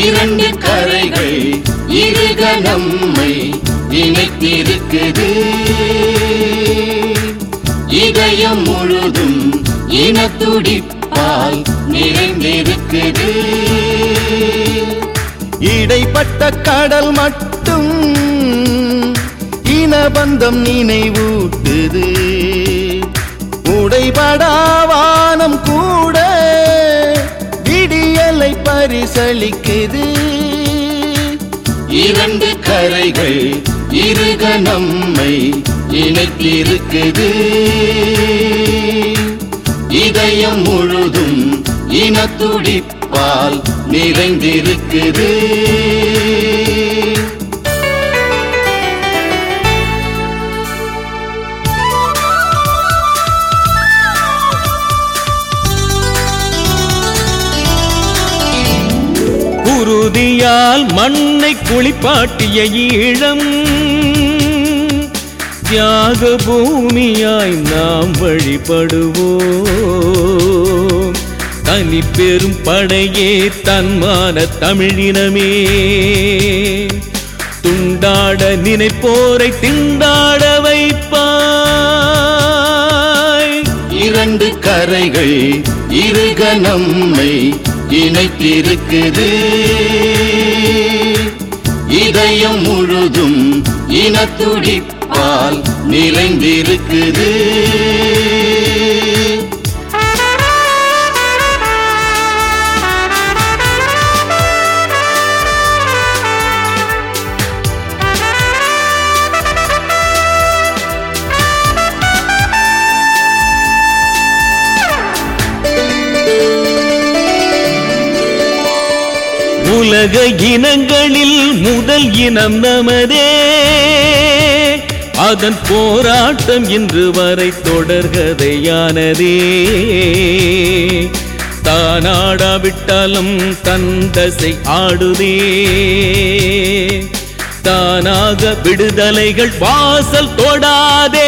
இரண்டு கரைகள் இருக நம்மை இணைத்திருக்குது இதயம் முழுதும் இனத்துடிப்பால் நிறைந்திருக்குது இடைப்பட்ட கடல் மட்டும் இனபந்தம் நினைவூட்டுது உடைபடாவானம் கூட விடியலை பரிசளிக்குது இரண்டு கரைகள் இருக நம்மை இணைத்திருக்குது இதயம் முழுதும் இனத்துடிப்பால் நிறைந்திருக்குது குருதியால் மண்ணை குளிப்பாட்டிய ஈழம் தியாக பூமியாய் நாம் வழிபடுவோம் தனி பெரும் படையே தன்மான தமிழினமே துண்டாட நினைப்போரை திண்டாட வைப்பாய் இரண்டு கரைகள் இருக நம்மை இணைத்திருக்குது இதயம் முழுதும் இனத்துடிப்பால் நிறைந்திருக்குது உலக இனங்களில் முதல் இனம் நமதே அதன் போராட்டம் இன்று வரை தொடர்கதையானதே தானாடாவிட்டாலும் தந்தசை ஆடுதே தானாக விடுதலைகள் வாசல் தொடாதே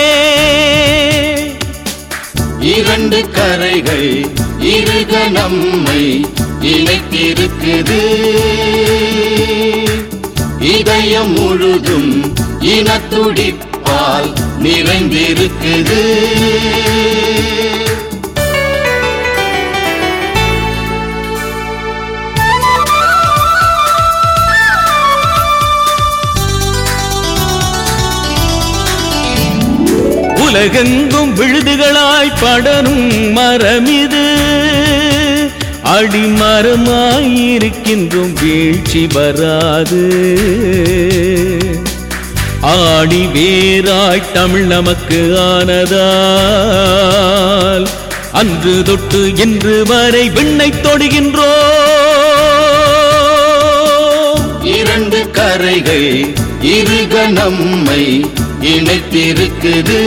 இரண்டு கரைகள் இருக நம்மை இணைத்திருக்குது இதயம் முழுதும் இனத்துடிப்பால் நிறைந்திருக்குது உலகெங்கும் விழுதுகளாய் படரும் மரமிது அடிமரமாயிருக்கின்றும் வீழ்ச்சி வராது ஆடி வேராய் தமிழ் நமக்கு ஆனதால் அன்று தொட்டு இன்று வரை விண்ணை தொடுகின்றோம் இரண்டு கரைகள் இருக நம்மை இணைத்திருக்குது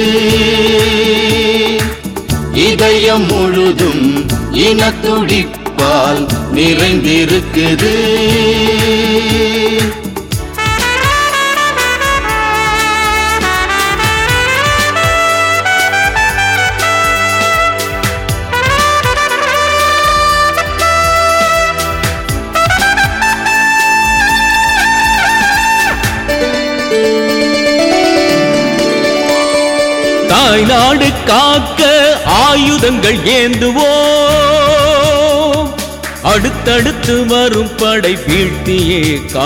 இதயம் முழுதும் இனத்துடிப்பால் நிறைந்திருக்குது தாய்நாடு காக்க ஆயுதங்கள் ஏந்துவோம் அடுத்தடுத்து வரும் படை வீழ்த்தியே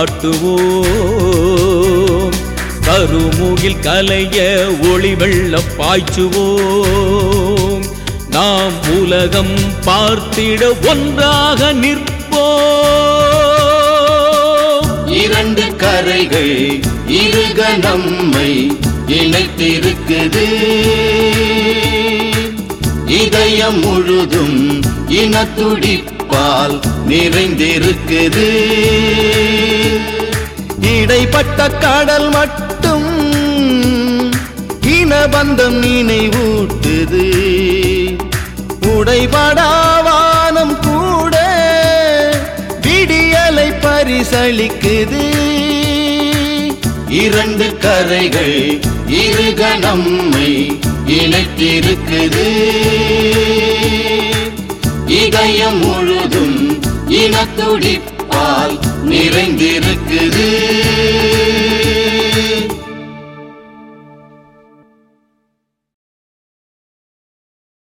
காட்டுவோம் கருமுகில் கலைய ஒளி வெள்ளம் பாய்ச்சுவோம் நாம் உலகம் பார்த்திட ஒன்றாக நிற்போம் இரண்டு கரைகள் இருக நம்மை இணைத்திருக்குது இதயம் முழுதும் இனத்துடிப்பால் நிறைந்திருக்குது இடைப்பட்ட கடல் மட்டும் இனபந்தம் நினைவூட்டுது உடைபடாவானம் கூட விடியலை பரிசளிக்குது இரண்டு கரைகள் இருக நம்மை இணைத்திருக்குது இதயம் முழுதும் இனத்துடிப்பால் நிறைந்திருக்குது